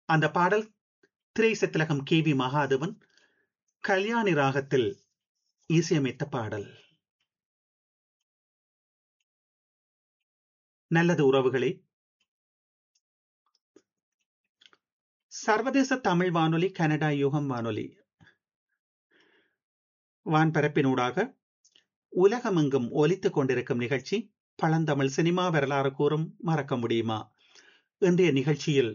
அந்த பாடல் திரைசத்திலகம் கே வி மகாதேவன் கல்யாணி ராகத்தில் இசையமைத்த பாடல் நல்லது உறவுகளே சர்வதேச தமிழ் வானொலி கனடா யுகம் வானொலி வான்பரப்பினூடாக உலகமெங்கும் ஒலித்துக் கொண்டிருக்கும் நிகழ்ச்சி பழந்தமிழ் சினிமா வரலாறு கூறும் மறக்க முடியுமா இன்றைய நிகழ்ச்சியில்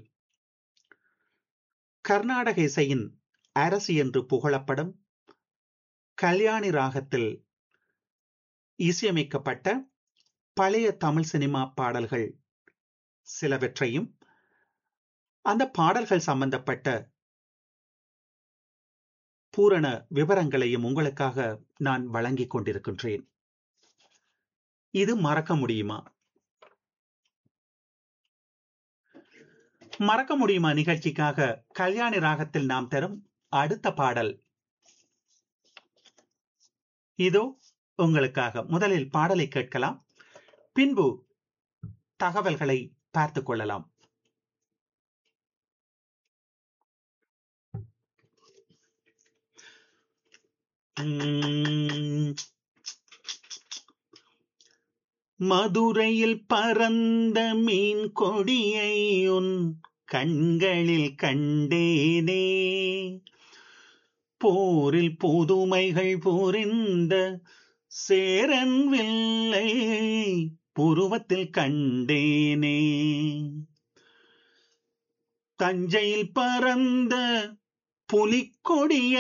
கர்நாடக இசையின் அரசு என்று புகழப்படும் கல்யாணி ராகத்தில் இசையமைக்கப்பட்ட பழைய தமிழ் சினிமா பாடல்கள் சிலவற்றையும் அந்த பாடல்கள் சம்பந்தப்பட்ட பூரண விவரங்களையும் உங்களுக்காக நான் வழங்கிக் கொண்டிருக்கின்றேன் இது மறக்க முடியுமா மறக்க முடியுமா நிகழ்ச்சிக்காக கல்யாணி ராகத்தில் நாம் தரும் அடுத்த பாடல் இதோ உங்களுக்காக முதலில் பாடலை கேட்கலாம் பின்பு தகவல்களை பார்த்துக் கொள்ளலாம் மதுரையில் பறந்த மீன் கொடியை உன் கண்களில் கண்டேனே போரில் புதுமைகள் புரிந்த சேரன் வில்லை புருவத்தில் கண்டேனே தஞ்சையில் பறந்த புலிக்கொடியை